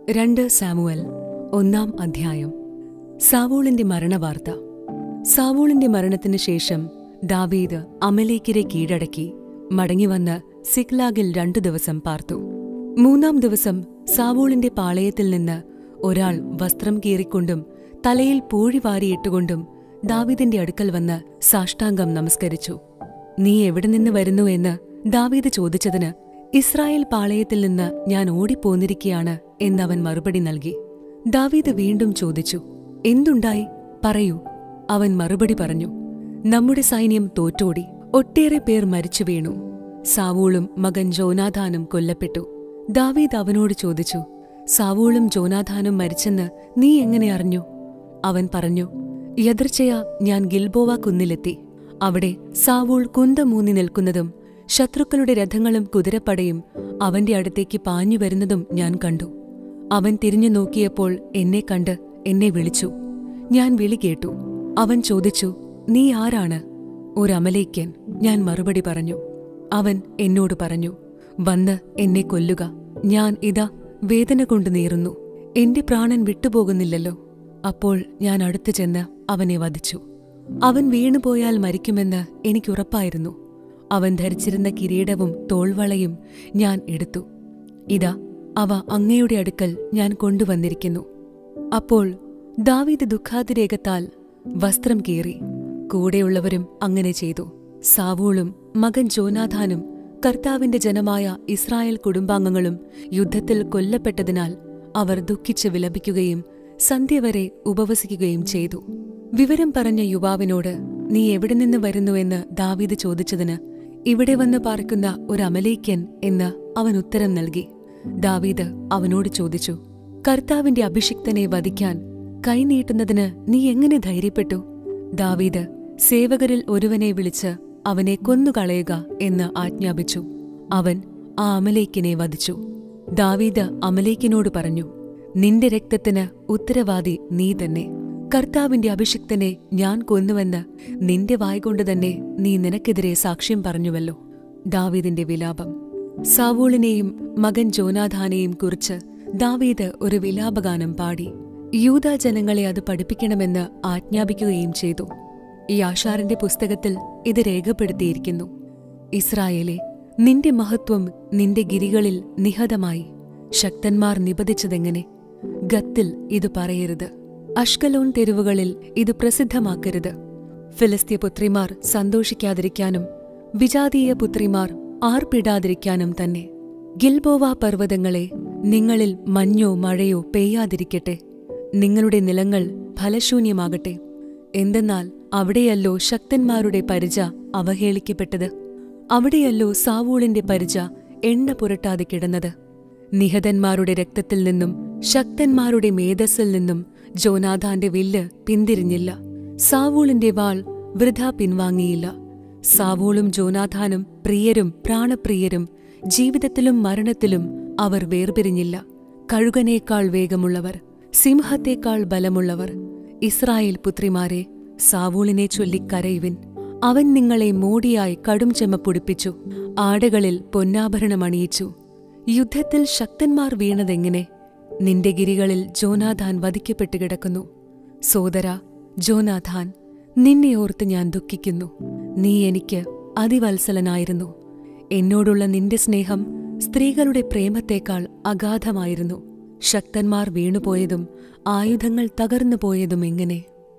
രണ്ട് സാമുവൽ ഒന്നാം അധ്യായം സാവൂളിന്റെ മരണവാർത്ത സാവൂളിന്റെ മരണത്തിന് ശേഷം ദാവീദ് അമലേക്കിരെ കീഴടക്കി മടങ്ങിവന്ന് സിക്ലാഗിൽ രണ്ടു ദിവസം പാർത്തു മൂന്നാം ദിവസം സാവൂളിന്റെ പാളയത്തിൽ നിന്ന് ഒരാൾ വസ്ത്രം കീറിക്കൊണ്ടും തലയിൽ പൂഴി വാരിയിട്ടുകൊണ്ടും ദാവീദിന്റെ അടുക്കൽ വന്ന് സാഷ്ടാംഗം നമസ്കരിച്ചു നീ എവിടെ നിന്ന് വരുന്നു എന്ന് ദാവീദ് ചോദിച്ചതിന് ഇസ്രായേൽ പാളയത്തിൽ നിന്ന് ഞാൻ ഓടിപ്പോന്നിരിക്കയാണ് എന്നവൻ മറുപടി നൽകി ദാവീദ് വീണ്ടും ചോദിച്ചു എന്തുണ്ടായി പറയൂ അവൻ മറുപടി പറഞ്ഞു നമ്മുടെ സൈന്യം തോറ്റോടി ഒട്ടേറെ പേർ മരിച്ചു വീണു സാവൂളും മകൻ ജോനാഥാനും കൊല്ലപ്പെട്ടു ദാവീദ് അവനോട് ചോദിച്ചു സാവൂളും ജോനാഥാനും മരിച്ചെന്ന് നീ എങ്ങനെ അറിഞ്ഞു അവൻ പറഞ്ഞു യദർച്ചയാ ഞാൻ ഗിൽബോവ കുന്നിലെത്തി അവിടെ സാവൂൾ കുന്തമൂന്നി നിൽക്കുന്നതും ശത്രുക്കളുടെ രഥങ്ങളും കുതിരപ്പടയും അവന്റെ അടുത്തേക്ക് പാഞ്ഞു വരുന്നതും ഞാൻ കണ്ടു അവൻ തിരിഞ്ഞു നോക്കിയപ്പോൾ എന്നെ കണ്ട് എന്നെ വിളിച്ചു ഞാൻ വിളി കേട്ടു അവൻ ചോദിച്ചു നീ ആരാണ് ഒരമലേക്കൻ ഞാൻ മറുപടി പറഞ്ഞു അവൻ എന്നോട് പറഞ്ഞു വന്ന് എന്നെ കൊല്ലുക ഞാൻ ഇതാ വേദന കൊണ്ട് നീറുന്നു എന്റെ പ്രാണൻ വിട്ടുപോകുന്നില്ലല്ലോ അപ്പോൾ ഞാൻ അടുത്തു ചെന്ന് അവനെ വധിച്ചു അവൻ വീണുപോയാൽ മരിക്കുമെന്ന് എനിക്കുറപ്പായിരുന്നു അവൻ ധരിച്ചിരുന്ന കിരീടവും തോൾവളയും ഞാൻ എടുത്തു ഇതാ അവ അങ്ങയുടെ അടുക്കൽ ഞാൻ കൊണ്ടുവന്നിരിക്കുന്നു അപ്പോൾ ദാവീദ് ദുഃഖാതിരേകത്താൽ വസ്ത്രം കീറി കൂടെയുള്ളവരും അങ്ങനെ ചെയ്തു സാവൂളും മകൻ ജോനാഥാനും കർത്താവിന്റെ ജനമായ ഇസ്രായേൽ കുടുംബാംഗങ്ങളും യുദ്ധത്തിൽ കൊല്ലപ്പെട്ടതിനാൽ അവർ ദുഃഖിച്ച് വിലപിക്കുകയും സന്ധ്യ വരെ ഉപവസിക്കുകയും ചെയ്തു വിവരം പറഞ്ഞ യുവാവിനോട് നീ എവിടെ നിന്ന് വരുന്നുവെന്ന് ദാവീദ് ചോദിച്ചതിന് ഇവിടെ വന്ന് പാർക്കുന്ന ഒരു അമലേക്കൻ എന്ന് അവൻ ഉത്തരം നൽകി ദാവീദ് അവനോട് ചോദിച്ചു കർത്താവിന്റെ അഭിഷിക്തനെ വധിക്കാൻ കൈനീട്ടുന്നതിന് നീ എങ്ങനെ ധൈര്യപ്പെട്ടു ദാവീദ് സേവകരിൽ ഒരുവനെ വിളിച്ച് അവനെ കൊന്നുകളയുക എന്ന് ആജ്ഞാപിച്ചു അവൻ ആ അമലേക്കിനെ വധിച്ചു ദാവീദ് അമലേക്കിനോട് പറഞ്ഞു നിന്റെ രക്തത്തിന് ഉത്തരവാദി നീ തന്നെ കർത്താവിന്റെ അഭിഷിക്തനെ ഞാൻ കൊന്നുവെന്ന് നിന്റെ വായ്കൊണ്ട് തന്നെ നീ നിനക്കെതിരെ സാക്ഷ്യം പറഞ്ഞുവല്ലോ ദാവീദിന്റെ വിലാപം സാവൂളിനെയും മകൻ ജോനാഥാനെയും കുറിച്ച് ദാവീദ് ഒരു വിലാപഗാനം പാടി യൂതാ ജനങ്ങളെ അത് പഠിപ്പിക്കണമെന്ന് ആജ്ഞാപിക്കുകയും ചെയ്തു ഈ ആഷാറിന്റെ പുസ്തകത്തിൽ ഇത് രേഖപ്പെടുത്തിയിരിക്കുന്നു ഇസ്രായേലെ നിന്റെ മഹത്വം നിന്റെ ഗിരികളിൽ നിഹതമായി ശക്തന്മാർ നിബദിച്ചതെങ്ങനെ ഗത്തിൽ ഇത് പറയരുത് അഷ്കലോൺ തെരുവുകളിൽ ഇത് പ്രസിദ്ധമാക്കരുത് ഫിലിസ്തീയ പുത്രിമാർ സന്തോഷിക്കാതിരിക്കാനും വിജാതീയ പുത്രിമാർ ആർപ്പിടാതിരിക്കാനും തന്നെ ഗിൽബോവ പർവ്വതങ്ങളെ നിങ്ങളിൽ മഞ്ഞോ മഴയോ പെയ്യാതിരിക്കട്ടെ നിങ്ങളുടെ നിലങ്ങൾ ഫലശൂന്യമാകട്ടെ എന്തെന്നാൽ അവിടെയല്ലോ ശക്തന്മാരുടെ പരിച അവഹേളിക്കപ്പെട്ടത് അവിടെയല്ലോ സാവൂളിന്റെ പരിച എണ്ണ പുരട്ടാതെ കിടന്നത് നിഹതന്മാരുടെ രക്തത്തിൽ നിന്നും ശക്തന്മാരുടെ മേധസ്സിൽ നിന്നും ജോനാഥാന്റെ വില്ല് പിന്തിരിഞ്ഞില്ല സാവൂളിന്റെ വാൾ വൃഥ പിൻവാങ്ങിയില്ല സാവൂളും ജോനാഥാനും പ്രിയരും പ്രാണപ്രിയരും ജീവിതത്തിലും മരണത്തിലും അവർ വേർപിരിഞ്ഞില്ല കഴുകനേക്കാൾ വേഗമുള്ളവർ സിംഹത്തേക്കാൾ ബലമുള്ളവർ ഇസ്രായേൽ പുത്രിമാരെ സാവൂളിനെ ചൊല്ലിക്കരയുവിൻ അവൻ നിങ്ങളെ മോടിയായി കടും ചെമ്മ പൊടിപ്പിച്ചു ആടകളിൽ പൊന്നാഭരണമണിയിച്ചു യുദ്ധത്തിൽ ശക്തന്മാർ വീണതെങ്ങനെ നിന്റെ ഗിരികളിൽ ജോനാഥാൻ വധിക്കപ്പെട്ടു കിടക്കുന്നു സോദര ജോനാഥാൻ നിന്നെ ഓർത്ത് ഞാൻ ദുഃഖിക്കുന്നു നീ എനിക്ക് അതിവത്സലനായിരുന്നു എന്നോടുള്ള നിന്റെ സ്നേഹം സ്ത്രീകളുടെ പ്രേമത്തേക്കാൾ അഗാധമായിരുന്നു ശക്തന്മാർ വീണുപോയതും ആയുധങ്ങൾ തകർന്നു പോയതും എങ്ങനെ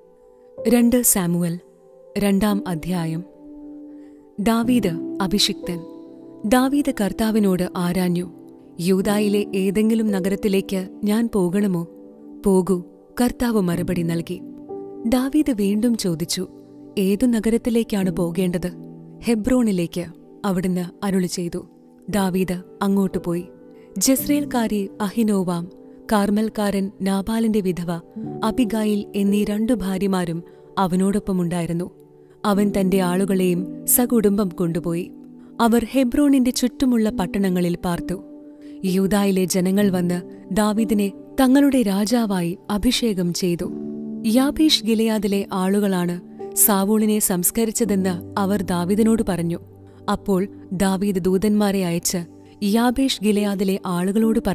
രണ്ട് സാമുവൽ രണ്ടാം അധ്യായം ദാവീദ് അഭിഷിക്തൻ ദാവീദ് കർത്താവിനോട് ആരാഞ്ഞു യൂതായിലെ ഏതെങ്കിലും നഗരത്തിലേക്ക് ഞാൻ പോകണമോ പോകൂ കർത്താവ് മറുപടി നൽകി ദാവീദ് വീണ്ടും ചോദിച്ചു ഏതു നഗരത്തിലേക്കാണ് പോകേണ്ടത് ഹെബ്രോണിലേക്ക് അവിടുന്ന് അരുളി ചെയ്തു ദാവീദ് അങ്ങോട്ടു പോയി ജസ്രേൽക്കാരി അഹിനോവാം കാർമൽക്കാരൻ നാബാലിന്റെ വിധവ അബിഗായിൽ എന്നീ രണ്ടു ഭാര്യമാരും അവനോടൊപ്പമുണ്ടായിരുന്നു അവൻ തന്റെ ആളുകളെയും സകുടുംബം കൊണ്ടുപോയി അവർ ഹെബ്രോണിന്റെ ചുറ്റുമുള്ള പട്ടണങ്ങളിൽ പാർത്തു യൂതായിലെ ജനങ്ങൾ വന്ന് ദാവീദിനെ തങ്ങളുടെ രാജാവായി അഭിഷേകം ചെയ്തു യാബീഷ് ഗിലയാദിലെ ആളുകളാണ് സാവൂളിനെ സംസ്കരിച്ചതെന്ന് അവർ ദാവീദിനോട് പറഞ്ഞു അപ്പോൾ ദാവീദ് ദൂതന്മാരെ അയച്ച് യാബേഷ് ഗിലയാദിലെ ആളുകളോട് പറഞ്ഞു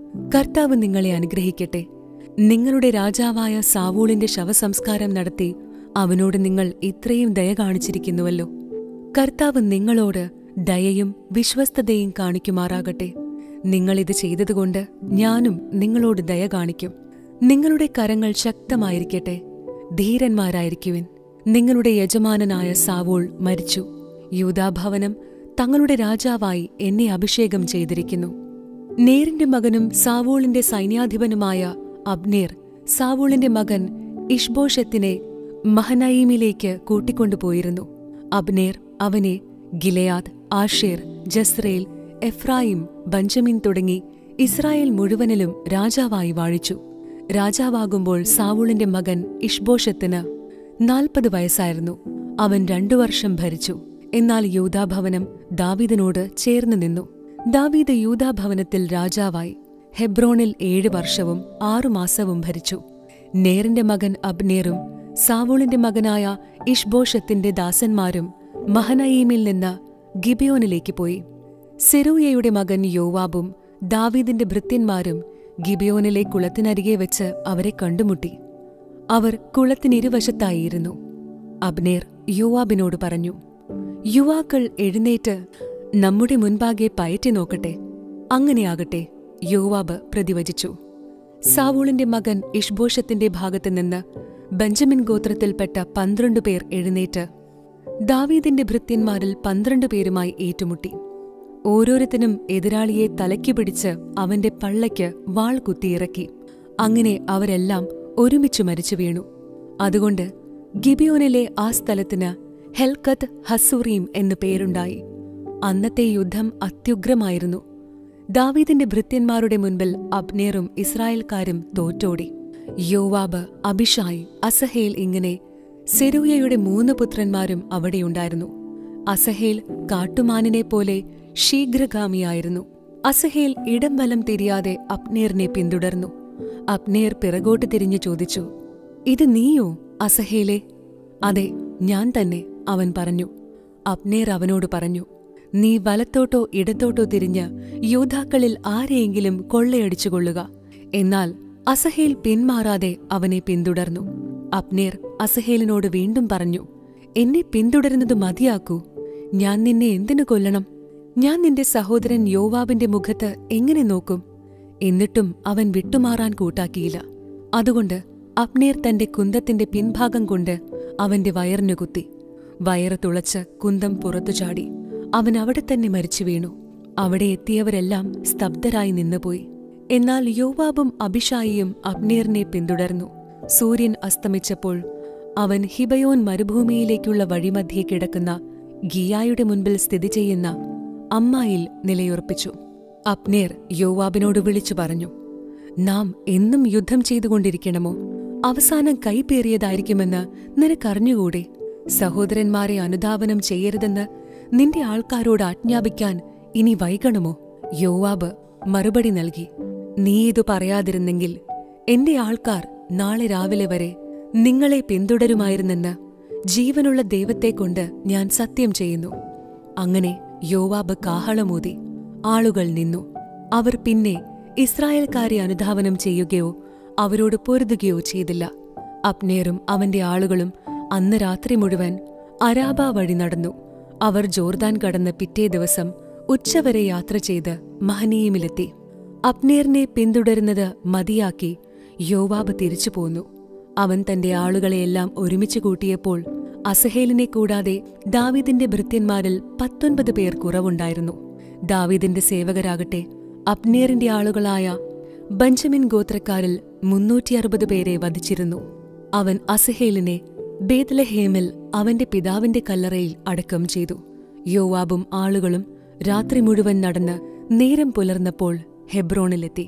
കർത്താവ് നിങ്ങളെ അനുഗ്രഹിക്കട്ടെ നിങ്ങളുടെ രാജാവായ സാവൂളിന്റെ ശവസംസ്കാരം നടത്തി അവനോട് നിങ്ങൾ ഇത്രയും ദയ കാണിച്ചിരിക്കുന്നുവല്ലോ കർത്താവ് നിങ്ങളോട് ദയയും വിശ്വസ്തതയും കാണിക്കുമാറാകട്ടെ നിങ്ങളിത് ചെയ്തതുകൊണ്ട് ഞാനും നിങ്ങളോട് ദയ കാണിക്കും നിങ്ങളുടെ കരങ്ങൾ ശക്തമായിരിക്കട്ടെ ധീരന്മാരായിരിക്കുവിൻ നിങ്ങളുടെ യജമാനനായ സാവൂൾ മരിച്ചു യൂദാഭവനം തങ്ങളുടെ രാജാവായി എന്നെ അഭിഷേകം ചെയ്തിരിക്കുന്നു നേരിന്റെ മകനും സാവൂളിന്റെ സൈന്യാധിപനുമായ അബ്നേർ സാവൂളിന്റെ മകൻ ഇഷ്ബോഷത്തിനെ മഹനയീമിലേക്ക് കൂട്ടിക്കൊണ്ടുപോയിരുന്നു അബ്നേർ അവനെ Gilead Asher Jezreel Ephraim Benjamin തുടങ്ങി ഇസ്രായേൽ മുഴുവനിലും രാജാവായി വാഴിച്ചു രാജാവാകുമ്പോൾ സാവൂളിന്റെ മകൻ ഇഷ്ബോഷത്തിന് നാൽപ്പത് വയസ്സായിരുന്നു അവൻ രണ്ടു വർഷം ഭരിച്ചു എന്നാൽ യൂദാഭവനം ദാവീദിനോട് ചേർന്നു നിന്നു ദാവീദ് യൂദാഭവനത്തിൽ രാജാവായി ഹെബ്രോണിൽ ഏഴ് വർഷവും ആറുമാസവും ഭരിച്ചു നേറിന്റെ മകൻ അബ്നേറും സാവൂളിന്റെ മകനായ ഇഷ്ബോഷത്തിന്റെ ദാസന്മാരും മഹനയീമിൽ നിന്ന് ഗിബിയോനിലേക്ക് പോയി സെരൂയയുടെ മകൻ യോവാബും ദാവീദിന്റെ ഭൃത്യന്മാരും ഗിബിയോനിലെ കുളത്തിനരികെ വെച്ച് അവരെ കണ്ടുമുട്ടി അവർ കുളത്തിനിരുവശത്തായിരുന്നു അബ്നേർ യോവാബിനോട് പറഞ്ഞു യുവാക്കൾ എഴുന്നേറ്റ് നമ്മുടെ മുൻപാകെ പയറ്റി നോക്കട്ടെ അങ്ങനെയാകട്ടെ യോവാബ് പ്രതിവചിച്ചു സാവൂളിന്റെ മകൻ ഇഷ്ബോഷത്തിന്റെ ഭാഗത്ത് നിന്ന് ബെഞ്ചമിൻ ഗോത്രത്തിൽപ്പെട്ട പന്ത്രണ്ട് പേർ എഴുന്നേറ്റ് ദാവീദിന്റെ ഭൃത്യന്മാരിൽ പന്ത്രണ്ട് പേരുമായി ഏറ്റുമുട്ടി ഓരോരുത്തനും എതിരാളിയെ തലയ്ക്കു പിടിച്ച് അവന്റെ പള്ളയ്ക്ക് വാൾ കുത്തിയിറക്കി അങ്ങനെ അവരെല്ലാം ഒരുമിച്ചു മരിച്ചു വീണു അതുകൊണ്ട് ഗിബിയോനിലെ ആ സ്ഥലത്തിന് ഹെൽക്കത്ത് ഹസൂറീം എന്നു പേരുണ്ടായി അന്നത്തെ യുദ്ധം അത്യുഗ്രമായിരുന്നു ദാവീദിന്റെ ഭൃത്യന്മാരുടെ മുൻപിൽ അബ്നേറും ഇസ്രായേൽക്കാരും തോറ്റോടി യോവാബ് അഭിഷായ് അസഹേൽ ഇങ്ങനെ സെരൂയയുടെ മൂന്ന് പുത്രന്മാരും അവിടെയുണ്ടായിരുന്നു അസഹേൽ കാട്ടുമാനിനെ പോലെ ശീഘ്രഗാമിയായിരുന്നു അസഹേൽ ഇടം വലം തിരിയാതെ അപ്നേറിനെ പിന്തുടർന്നു അപ്നേർ പിറകോട്ട് തിരിഞ്ഞു ചോദിച്ചു ഇത് നീയോ അസഹേലെ അതെ ഞാൻ തന്നെ അവൻ പറഞ്ഞു അപ്നേർ അവനോട് പറഞ്ഞു നീ വലത്തോട്ടോ ഇടത്തോട്ടോ തിരിഞ്ഞ് യോദ്ധാക്കളിൽ ആരെയെങ്കിലും കൊള്ളയടിച്ചുകൊള്ളുക എന്നാൽ അസഹേൽ പിന്മാറാതെ അവനെ പിന്തുടർന്നു അപ്നേർ അസഹേലിനോട് വീണ്ടും പറഞ്ഞു എന്നെ പിന്തുടരുന്നത് മതിയാക്കൂ ഞാൻ നിന്നെ എന്തിനു കൊല്ലണം ഞാൻ നിന്റെ സഹോദരൻ യോവാബിന്റെ മുഖത്ത് എങ്ങനെ നോക്കും എന്നിട്ടും അവൻ വിട്ടുമാറാൻ കൂട്ടാക്കിയില്ല അതുകൊണ്ട് അപ്നേർ തന്റെ കുന്തത്തിന്റെ പിൻഭാഗം കൊണ്ട് അവന്റെ വയറിനു കുത്തി വയറ് തുളച്ച് കുന്തം പുറത്തു ചാടി അവൻ അവിടെ തന്നെ മരിച്ചു വീണു അവിടെ എത്തിയവരെല്ലാം സ്തബ്ധരായി നിന്നുപോയി എന്നാൽ യോവാബും അഭിഷായിയും അബ്നേറിനെ പിന്തുടർന്നു സൂര്യൻ അസ്തമിച്ചപ്പോൾ അവൻ ഹിബയോൻ മരുഭൂമിയിലേക്കുള്ള വഴിമധ്യേ കിടക്കുന്ന ഗിയായുടെ മുൻപിൽ സ്ഥിതി ചെയ്യുന്ന അമ്മായിൽ നിലയുറപ്പിച്ചു അപ്നേർ യോവാബിനോട് വിളിച്ചു പറഞ്ഞു നാം എന്നും യുദ്ധം ചെയ്തുകൊണ്ടിരിക്കണമോ അവസാനം കൈപ്പേറിയതായിരിക്കുമെന്ന് നിനക്കറിഞ്ഞുകൂടെ സഹോദരന്മാരെ അനുധാവനം ചെയ്യരുതെന്ന് നിന്റെ ആൾക്കാരോട് ആജ്ഞാപിക്കാൻ ഇനി വൈകണമോ യോവാബ് മറുപടി നൽകി നീ ഇതു പറയാതിരുന്നെങ്കിൽ എന്റെ ആൾക്കാർ നാളെ രാവിലെ വരെ നിങ്ങളെ പിന്തുടരുമായിരുന്നെന്ന് ജീവനുള്ള ദൈവത്തെക്കൊണ്ട് ഞാൻ സത്യം ചെയ്യുന്നു അങ്ങനെ യോവാബ് കാഹളമൂതി ആളുകൾ നിന്നു അവർ പിന്നെ ഇസ്രായേൽക്കാരെ അനുധാവനം ചെയ്യുകയോ അവരോട് പൊരുതുകയോ ചെയ്തില്ല അപ്നേറും അവന്റെ ആളുകളും അന്ന് രാത്രി മുഴുവൻ അരാബ വഴി നടന്നു അവർ ജോർദാൻ കടന്ന് പിറ്റേ ദിവസം ഉച്ചവരെ യാത്ര ചെയ്ത് മഹനീയമിലെത്തി അപ്നേറിനെ പിന്തുടരുന്നത് മതിയാക്കി യോവാബ് തിരിച്ചു പോന്നു അവൻ തന്റെ ആളുകളെയെല്ലാം ഒരുമിച്ച് കൂട്ടിയപ്പോൾ അസഹേലിനെ കൂടാതെ ദാവീദിന്റെ ഭൃത്യന്മാരിൽ പത്തൊൻപത് പേർ കുറവുണ്ടായിരുന്നു ദാവീദിന്റെ സേവകരാകട്ടെ അപ്നേറിന്റെ ആളുകളായ ബഞ്ചമിൻ ഗോത്രക്കാരിൽ മുന്നൂറ്റി അറുപത് പേരെ വധിച്ചിരുന്നു അവൻ അസഹേലിനെ ബേത്ലഹേമിൽ അവന്റെ പിതാവിന്റെ കല്ലറയിൽ അടക്കം ചെയ്തു യോവാബും ആളുകളും രാത്രി മുഴുവൻ നടന്ന് നേരം പുലർന്നപ്പോൾ ഹെബ്രോണിലെത്തി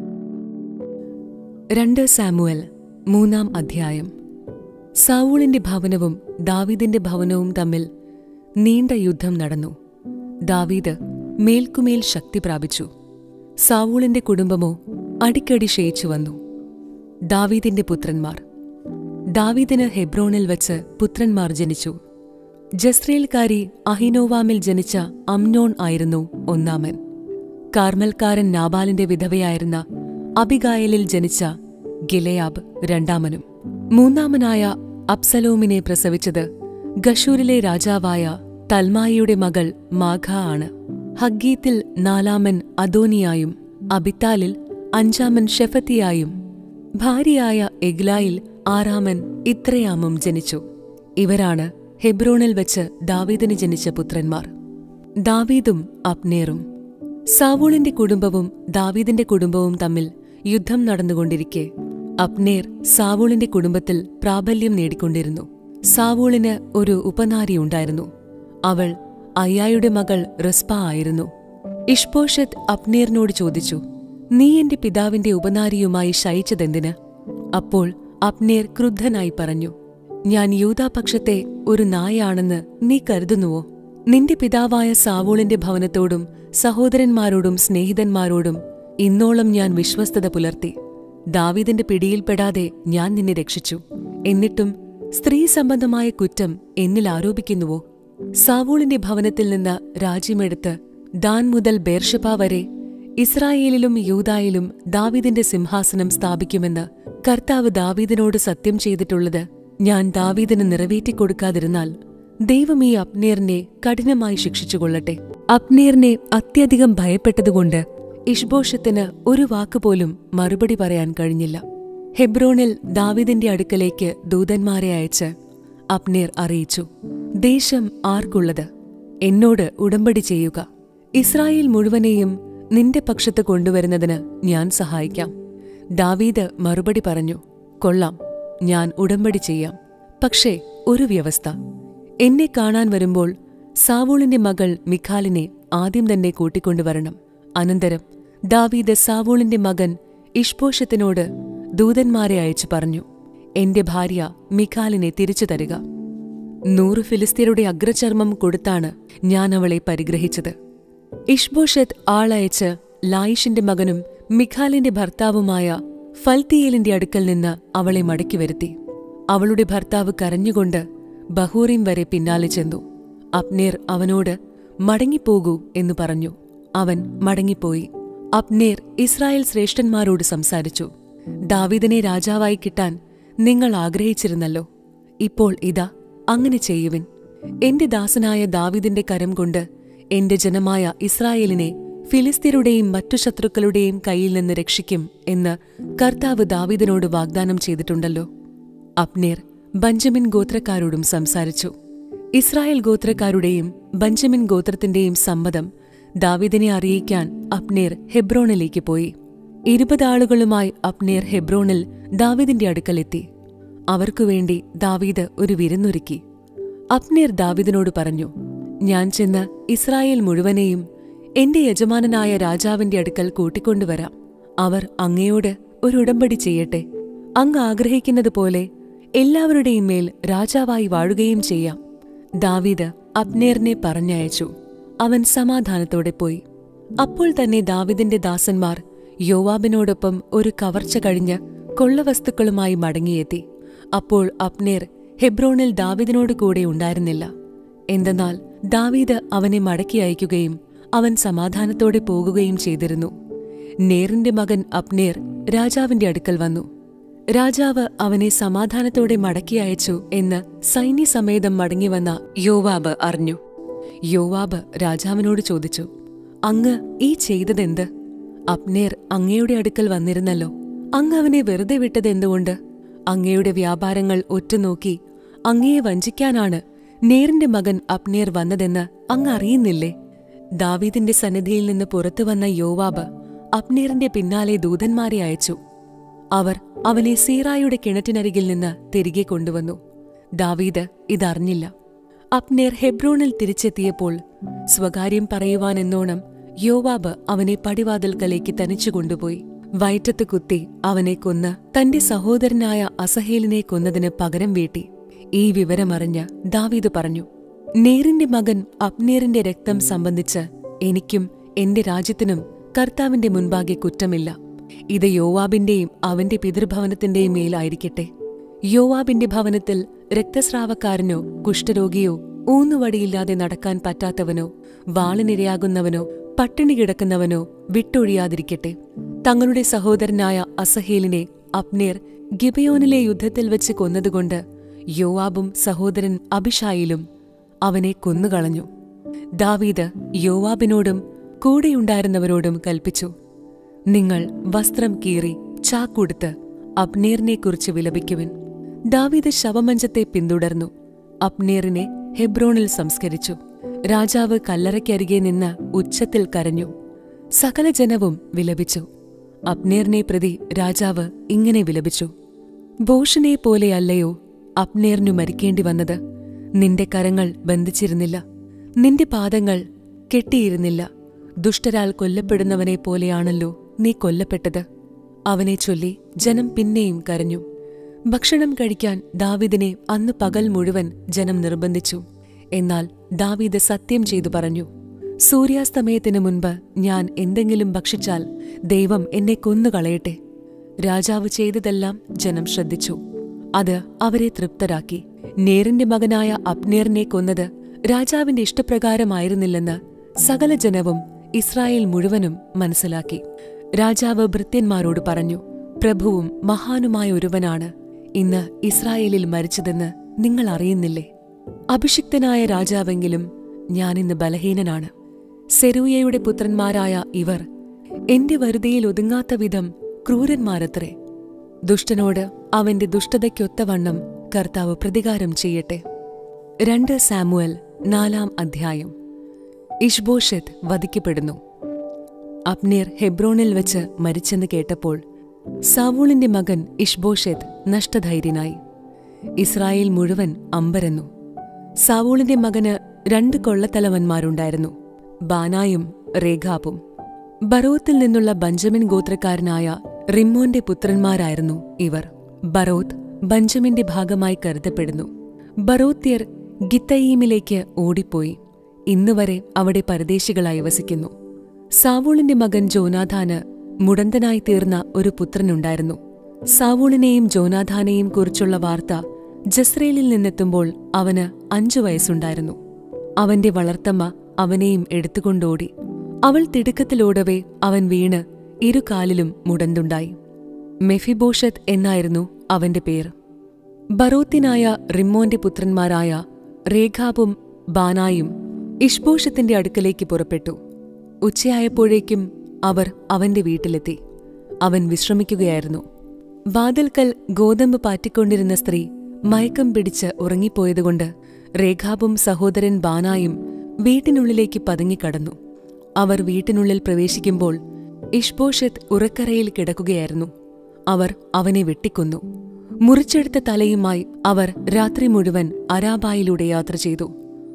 രണ്ട് സാമുവൽ മൂന്നാം അധ്യായം സാവൂളിന്റെ ഭവനവും ദാവീദിന്റെ ഭവനവും തമ്മിൽ നീണ്ട യുദ്ധം നടന്നു ദാവീദ് മേൽക്കുമേൽ ശക്തി പ്രാപിച്ചു സാവൂളിന്റെ കുടുംബമോ അടിക്കടി ക്ഷയിച്ചു വന്നു ദാവീദിന്റെ പുത്രന്മാർ ദാവീദിന് ഹെബ്രോണിൽ വച്ച് പുത്രന്മാർ ജനിച്ചു ജസ്രേൽക്കാരി അഹിനോവാമിൽ ജനിച്ച അംനോൺ ആയിരുന്നു ഒന്നാമൻ കാർമൽക്കാരൻ നാബാലിന്റെ വിധവയായിരുന്ന അബിഗായലിൽ ജനിച്ച ഗിലയാബ് രണ്ടാമനും മൂന്നാമനായ അബ്സലോമിനെ പ്രസവിച്ചത് ഗഷൂരിലെ രാജാവായ തൽമായിയുടെ മകൾ മാഘ ആണ് ഹഗ്ഗീത്തിൽ നാലാമൻ അദോനിയായും അബിത്താലിൽ അഞ്ചാമൻ ഷെഫത്തിയായും ഭാര്യയായ എഗ്ലായിൽ ആറാമൻ ഇത്രയാമും ജനിച്ചു ഇവരാണ് ഹെബ്രോണിൽ വെച്ച് ദാവീദിന് ജനിച്ച പുത്രന്മാർ ദാവീദും അപ്നേറും സാവൂളിന്റെ കുടുംബവും ദാവീദിന്റെ കുടുംബവും തമ്മിൽ യുദ്ധം നടന്നുകൊണ്ടിരിക്കെ അപ്നേർ സാവൂളിന്റെ കുടുംബത്തിൽ പ്രാബല്യം നേടിക്കൊണ്ടിരുന്നു സാവൂളിന് ഒരു ഉപനാരിയുണ്ടായിരുന്നു അവൾ അയ്യായുടെ മകൾ റിസ്പ ആയിരുന്നു ഇഷ്പോഷത്ത് അപ്നേറിനോട് ചോദിച്ചു നീ എന്റെ പിതാവിന്റെ ഉപനാരിയുമായി ശയിച്ചതെന്തിന് അപ്പോൾ അപ്നേർ ക്രുദ്ധനായി പറഞ്ഞു ഞാൻ യൂതാപക്ഷത്തെ ഒരു നായാണെന്ന് നീ കരുതുന്നുവോ നിന്റെ പിതാവായ സാവൂളിന്റെ ഭവനത്തോടും സഹോദരന്മാരോടും സ്നേഹിതന്മാരോടും ഇന്നോളം ഞാൻ വിശ്വസ്തത പുലർത്തി ദാവീദിന്റെ പിടിയിൽപ്പെടാതെ ഞാൻ നിന്നെ രക്ഷിച്ചു എന്നിട്ടും സ്ത്രീ സംബന്ധമായ കുറ്റം എന്നിൽ ആരോപിക്കുന്നുവോ സാവൂളിന്റെ ഭവനത്തിൽ നിന്ന് രാജ്യമെടുത്ത് ദാൻ മുതൽ ബേർഷബ വരെ ഇസ്രായേലിലും യൂതായിലും ദാവീദിന്റെ സിംഹാസനം സ്ഥാപിക്കുമെന്ന് കർത്താവ് ദാവീദിനോട് സത്യം ചെയ്തിട്ടുള്ളത് ഞാൻ ദാവീദിന് നിറവേറ്റിക്കൊടുക്കാതിരുന്നാൽ ദൈവം ഈ അപ്നേറിനെ കഠിനമായി ശിക്ഷിച്ചുകൊള്ളട്ടെ അപ്നേറിനെ അത്യധികം ഭയപ്പെട്ടതുകൊണ്ട് ഇഷ്ബോഷത്തിന് ഒരു വാക്കുപോലും മറുപടി പറയാൻ കഴിഞ്ഞില്ല ഹെബ്രോണിൽ ദാവീദിന്റെ അടുക്കലേക്ക് ദൂതന്മാരെ അയച്ച് അപ്നേർ അറിയിച്ചു ദേശം ആർക്കുള്ളത് എന്നോട് ഉടമ്പടി ചെയ്യുക ഇസ്രായേൽ മുഴുവനെയും നിന്റെ പക്ഷത്ത് കൊണ്ടുവരുന്നതിന് ഞാൻ സഹായിക്കാം ദാവീദ് മറുപടി പറഞ്ഞു കൊള്ളാം ഞാൻ ഉടമ്പടി ചെയ്യാം പക്ഷേ ഒരു വ്യവസ്ഥ എന്നെ കാണാൻ വരുമ്പോൾ സാവൂളിന്റെ മകൾ മിഖാലിനെ ആദ്യം തന്നെ കൂട്ടിക്കൊണ്ടുവരണം അനന്തരം ദാവീദ് സാവൂളിന്റെ മകൻ ഇഷ്പോഷത്തിനോട് ദൂതന്മാരെ അയച്ചു പറഞ്ഞു എന്റെ ഭാര്യ മിഖാലിനെ തിരിച്ചു തരിക നൂറ് ഫിലിസ്തീനയുടെ അഗ്രചർമ്മം കൊടുത്താണ് ഞാൻ അവളെ പരിഗ്രഹിച്ചത് ഇഷ്ബോഷത്ത് ആളയച്ച് ലായിഷിന്റെ മകനും മിഖാലിന്റെ ഭർത്താവുമായ ഫൽത്തിയേലിന്റെ അടുക്കൽ നിന്ന് അവളെ മടക്കി വരുത്തി അവളുടെ ഭർത്താവ് കരഞ്ഞുകൊണ്ട് ബഹൂറിം വരെ പിന്നാലെ ചെന്നു അപ്നേർ അവനോട് മടങ്ങിപ്പോകൂ എന്നു പറഞ്ഞു അവൻ മടങ്ങിപ്പോയി അപ്നേർ ഇസ്രായേൽ ശ്രേഷ്ഠന്മാരോട് സംസാരിച്ചു ദാവീദിനെ രാജാവായി കിട്ടാൻ നിങ്ങൾ ആഗ്രഹിച്ചിരുന്നല്ലോ ഇപ്പോൾ ഇതാ അങ്ങനെ ചെയ്യുവിൻ എന്റെ ദാസനായ ദാവീദിന്റെ കരം കൊണ്ട് എന്റെ ജനമായ ഇസ്രായേലിനെ ഫിലിസ്തീരുടെയും മറ്റു ശത്രുക്കളുടെയും കയ്യിൽ നിന്ന് രക്ഷിക്കും എന്ന് കർത്താവ് ദാവീദിനോട് വാഗ്ദാനം ചെയ്തിട്ടുണ്ടല്ലോ അപ്നേർ ബഞ്ചമിൻ ഗോത്രക്കാരോടും സംസാരിച്ചു ഇസ്രായേൽ ഗോത്രക്കാരുടെയും ബഞ്ചമിൻ ഗോത്രത്തിന്റെയും സമ്മതം ദാവീദിനെ അറിയിക്കാൻ അപ്നേർ ഹെബ്രോണിലേക്ക് പോയി ഇരുപത് ആളുകളുമായി അപ്നേർ ഹെബ്രോണിൽ ദാവീദിന്റെ അടുക്കലെത്തി അവർക്കുവേണ്ടി ദാവീദ് ഒരു വിരുന്നൊരുക്കി അപ്നേർ ദാവീദിനോട് പറഞ്ഞു ഞാൻ ചെന്ന് ഇസ്രായേൽ മുഴുവനെയും എന്റെ യജമാനനായ രാജാവിന്റെ അടുക്കൽ കൂട്ടിക്കൊണ്ടുവരാം അവർ അങ്ങയോട് ഒരു ഉടമ്പടി ചെയ്യട്ടെ അങ്ങ് ആഗ്രഹിക്കുന്നത് പോലെ എല്ലാവരുടെയും മേൽ രാജാവായി വാഴുകയും ചെയ്യാം ദാവീദ് അബ്നേറിനെ പറഞ്ഞയച്ചു അവൻ സമാധാനത്തോടെ പോയി അപ്പോൾ തന്നെ ദാവീദിന്റെ ദാസന്മാർ യോവാബിനോടൊപ്പം ഒരു കവർച്ച കഴിഞ്ഞ് കൊള്ളവസ്തുക്കളുമായി മടങ്ങിയെത്തി അപ്പോൾ അപ്നേർ ഹെബ്രോണിൽ ദാവീദിനോട് കൂടെ ഉണ്ടായിരുന്നില്ല എന്തെന്നാൽ ദാവീദ് അവനെ മടക്കി അയക്കുകയും അവൻ സമാധാനത്തോടെ പോകുകയും ചെയ്തിരുന്നു നേറിന്റെ മകൻ അപ്നേർ രാജാവിന്റെ അടുക്കൽ വന്നു രാജാവ് അവനെ സമാധാനത്തോടെ മടക്കി അയച്ചു എന്ന് സൈന്യസമേതം മടങ്ങിവന്ന യോവാബ് അറിഞ്ഞു യോവാബ് രാജാവിനോട് ചോദിച്ചു അങ്ങ് ഈ ചെയ്തതെന്ത് അപ്നേർ അങ്ങയുടെ അടുക്കൽ വന്നിരുന്നല്ലോ അങ്ങ് അവനെ വെറുതെ വിട്ടത് എന്തുകൊണ്ട് അങ്ങയുടെ വ്യാപാരങ്ങൾ ഒറ്റുനോക്കി അങ്ങയെ വഞ്ചിക്കാനാണ് നേറിന്റെ മകൻ അപ്നേർ വന്നതെന്ന് അങ്ങ് അറിയുന്നില്ലേ ദാവീദിന്റെ സന്നിധിയിൽ നിന്ന് പുറത്തു വന്ന യോവാബ് അപ്നേറിന്റെ പിന്നാലെ ദൂതന്മാരെ അയച്ചു അവർ അവനെ സീറായുടെ കിണറ്റിനരികിൽ നിന്ന് തിരികെ കൊണ്ടുവന്നു ദാവീദ് ഇതറിഞ്ഞില്ല അപ്നേർ ഹെബ്രോണിൽ തിരിച്ചെത്തിയപ്പോൾ സ്വകാര്യം പറയുവാനെന്നോണം യോവാബ് അവനെ പടിവാതിൽക്കലേക്ക് തനിച്ചു കൊണ്ടുപോയി വയറ്റത്ത് കുത്തി അവനെ കൊന്ന് തന്റെ സഹോദരനായ അസഹേലിനെ കൊന്നതിന് പകരം വീട്ടി ഈ വിവരമറിഞ്ഞ് ദാവീദ് പറഞ്ഞു നേറിന്റെ മകൻ അപ്നേറിന്റെ രക്തം സംബന്ധിച്ച് എനിക്കും എന്റെ രാജ്യത്തിനും കർത്താവിന്റെ മുൻപാകെ കുറ്റമില്ല ഇത് യോവാബിന്റെയും അവന്റെ പിതൃഭവനത്തിന്റെയും മേലായിരിക്കട്ടെ യോവാബിന്റെ ഭവനത്തിൽ രക്തസ്രാവക്കാരനോ കുഷ്ഠരോഗിയോ ഊന്നുവടിയില്ലാതെ നടക്കാൻ പറ്റാത്തവനോ വാളിനിരയാകുന്നവനോ പട്ടിണി കിടക്കുന്നവനോ വിട്ടൊഴിയാതിരിക്കട്ടെ തങ്ങളുടെ സഹോദരനായ അസഹേലിനെ അപ്നേർ ഗിബയോനിലെ യുദ്ധത്തിൽ വെച്ച് കൊന്നതുകൊണ്ട് യോവാബും സഹോദരൻ അഭിഷായിലും അവനെ കൊന്നുകളഞ്ഞു ദാവീദ് യോവാബിനോടും കൂടെയുണ്ടായിരുന്നവരോടും കൽപ്പിച്ചു നിങ്ങൾ വസ്ത്രം കീറി ചാക്കുടുത്ത് അപ്നേറിനെക്കുറിച്ച് വിലപിക്കുവിൻ ദാവീദ് ശവമഞ്ചത്തെ പിന്തുടർന്നു അപ്നേറിനെ ഹെബ്രോണിൽ സംസ്കരിച്ചു രാജാവ് കല്ലറയ്ക്കരികെ നിന്ന് ഉച്ചത്തിൽ കരഞ്ഞു സകല ജനവും വിലപിച്ചു അപ്നേറിനെ പ്രതി രാജാവ് ഇങ്ങനെ വിലപിച്ചു ബോഷനെ പോലെയല്ലയോ അപ്നേറിനു മരിക്കേണ്ടി വന്നത് നിന്റെ കരങ്ങൾ ബന്ധിച്ചിരുന്നില്ല നിന്റെ പാദങ്ങൾ കെട്ടിയിരുന്നില്ല ദുഷ്ടരാൽ കൊല്ലപ്പെടുന്നവനെ പോലെയാണല്ലോ നീ കൊല്ലപ്പെട്ടത് അവനെ ചൊല്ലി ജനം പിന്നെയും കരഞ്ഞു ഭക്ഷണം കഴിക്കാൻ ദാവീദിനെ അന്ന് പകൽ മുഴുവൻ ജനം നിർബന്ധിച്ചു എന്നാൽ ദാവീദ് സത്യം ചെയ്തു പറഞ്ഞു സൂര്യാസ്തമയത്തിനു മുൻപ് ഞാൻ എന്തെങ്കിലും ഭക്ഷിച്ചാൽ ദൈവം എന്നെ കൊന്നുകളയട്ടെ രാജാവ് ചെയ്തതെല്ലാം ജനം ശ്രദ്ധിച്ചു അത് അവരെ തൃപ്തരാക്കി നേറിന്റെ മകനായ അപ്നേറിനെ കൊന്നത് രാജാവിന്റെ ഇഷ്ടപ്രകാരമായിരുന്നില്ലെന്ന് സകല ജനവും ഇസ്രായേൽ മുഴുവനും മനസ്സിലാക്കി രാജാവ് ഭൃത്യന്മാരോട് പറഞ്ഞു പ്രഭുവും മഹാനുമായ ഒരുവനാണ് ഇന്ന് ഇസ്രായേലിൽ മരിച്ചതെന്ന് നിങ്ങൾ അറിയുന്നില്ലേ അഭിഷിക്തനായ രാജാവെങ്കിലും ഞാനിന്ന് ബലഹീനനാണ് സെരൂയയുടെ പുത്രന്മാരായ ഇവർ എന്റെ വരുതിയിൽ ഒതുങ്ങാത്ത വിധം ക്രൂരന്മാരത്രേ ദുഷ്ടനോട് അവന്റെ ദുഷ്ടതയ്ക്കൊത്തവണ്ണം കർത്താവ് പ്രതികാരം ചെയ്യട്ടെ രണ്ട് സാമുവൽ നാലാം അധ്യായം ഇഷ്ബോഷെത്ത് വധിക്കപ്പെടുന്നു അപ്നീർ ഹെബ്രോണിൽ വെച്ച് മരിച്ചെന്ന് കേട്ടപ്പോൾ സാവൂളിന്റെ മകൻ ഇഷ്ബോഷെത്ത് നഷ്ടധൈര്യനായി ഇസ്രായേൽ മുഴുവൻ അമ്പരന്നു സാവൂളിന്റെ മകന് രണ്ട് കൊള്ളത്തലവന്മാരുണ്ടായിരുന്നു ബാനായും റേഖാബും ബറോത്തിൽ നിന്നുള്ള ബഞ്ചമിൻ ഗോത്രക്കാരനായ റിമ്മോന്റെ പുത്രന്മാരായിരുന്നു ഇവർ ബറോത്ത് ബഞ്ചമിന്റെ ഭാഗമായി കരുതപ്പെടുന്നു ബറോത്യർ ഗിത്തയീമിലേക്ക് ഓടിപ്പോയി ഇന്നുവരെ അവിടെ പരദേശികളായി വസിക്കുന്നു സാവൂളിന്റെ മകൻ ജോനാഥാന് മുടന്തനായി തീർന്ന ഒരു പുത്രനുണ്ടായിരുന്നു സാവൂളിനെയും ജോനാഥാനെയും കുറിച്ചുള്ള വാർത്ത ജസ്രേലിൽ നിന്നെത്തുമ്പോൾ അവന് അഞ്ചു വയസ്സുണ്ടായിരുന്നു അവന്റെ വളർത്തമ്മ അവനെയും എടുത്തുകൊണ്ടോടി അവൾ തിടുക്കത്തിലോടവേ അവൻ വീണ് ഇരുകാലിലും മുടന്തുണ്ടായി മെഫിബോഷത്ത് എന്നായിരുന്നു അവന്റെ പേർ ബറോത്തിനായ റിമ്മോന്റെ പുത്രന്മാരായ റേഖാബും ബാനായും ഇഷ്ബോഷത്തിന്റെ അടുക്കലേക്ക് പുറപ്പെട്ടു ഉച്ചയായപ്പോഴേക്കും അവർ അവന്റെ വീട്ടിലെത്തി അവൻ വിശ്രമിക്കുകയായിരുന്നു വാതിൽക്കൽ ഗോതമ്പ് പാറ്റിക്കൊണ്ടിരുന്ന സ്ത്രീ മയക്കം പിടിച്ച് ഉറങ്ങിപ്പോയതുകൊണ്ട് രേഖാബും സഹോദരൻ ബാനായും വീട്ടിനുള്ളിലേക്ക് പതുങ്ങിക്കടന്നു അവർ വീട്ടിനുള്ളിൽ പ്രവേശിക്കുമ്പോൾ ഇഷ്ബോഷത്ത് ഉറക്കറയിൽ കിടക്കുകയായിരുന്നു അവർ അവനെ വെട്ടിക്കൊന്നു മുറിച്ചെടുത്ത തലയുമായി അവർ രാത്രി മുഴുവൻ അരാബായിലൂടെ യാത്ര ചെയ്തു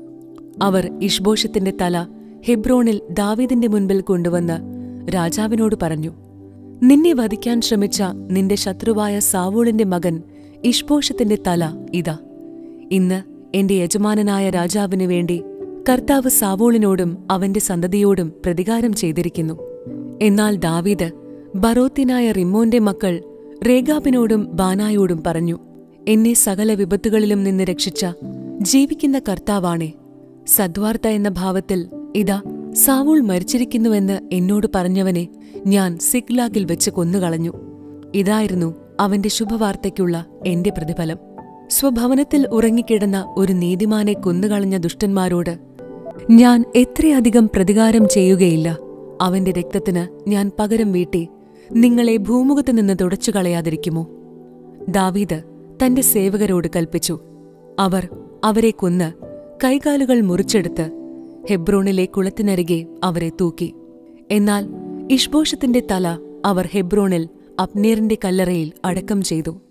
അവർ ഇഷ്ബോഷത്തിന്റെ തല ഹെബ്രോണിൽ ദാവീദിന്റെ മുൻപിൽ കൊണ്ടുവന്ന് രാജാവിനോട് പറഞ്ഞു നിന്നെ വധിക്കാൻ ശ്രമിച്ച നിന്റെ ശത്രുവായ സാവൂളിന്റെ മകൻ ഇഷ്ബോഷത്തിന്റെ തല ഇതാ ഇന്ന് എന്റെ യജമാനനായ രാജാവിനു വേണ്ടി കർത്താവ് സാവൂളിനോടും അവന്റെ സന്തതിയോടും പ്രതികാരം ചെയ്തിരിക്കുന്നു എന്നാൽ ദാവീദ് ബറോത്തിനായ റിമ്മോന്റെ മക്കൾ റേഗാബിനോടും ബാനായോടും പറഞ്ഞു എന്നെ സകല വിപത്തുകളിലും നിന്ന് രക്ഷിച്ച ജീവിക്കുന്ന കർത്താവാണേ സദ്വാർത്ത എന്ന ഭാവത്തിൽ ഇതാ സാവൂൾ മരിച്ചിരിക്കുന്നുവെന്ന് എന്നോട് പറഞ്ഞവനെ ഞാൻ സിഗ്ലാഗിൽ വെച്ച് കൊന്നുകളഞ്ഞു ഇതായിരുന്നു അവന്റെ ശുഭവാർത്തയ്ക്കുള്ള എന്റെ പ്രതിഫലം സ്വഭവനത്തിൽ ഉറങ്ങിക്കിടന്ന ഒരു നീതിമാനെ കൊന്നുകളഞ്ഞ ദുഷ്ടന്മാരോട് ഞാൻ എത്രയധികം പ്രതികാരം ചെയ്യുകയില്ല അവന്റെ രക്തത്തിന് ഞാൻ പകരം വീട്ടി നിങ്ങളെ ഭൂമുഖത്ത് നിന്ന് തുടച്ചു കളയാതിരിക്കുമോ ദാവീദ് തന്റെ സേവകരോട് കൽപ്പിച്ചു അവർ അവരെ കൊന്ന് കൈകാലുകൾ മുറിച്ചെടുത്ത് ഹെബ്രോണിലെ കുളത്തിനരികെ അവരെ തൂക്കി എന്നാൽ ഇഷ്ബോഷത്തിന്റെ തല അവർ ഹെബ്രോണിൽ അപ്നേറിന്റെ കല്ലറയിൽ അടക്കം ചെയ്തു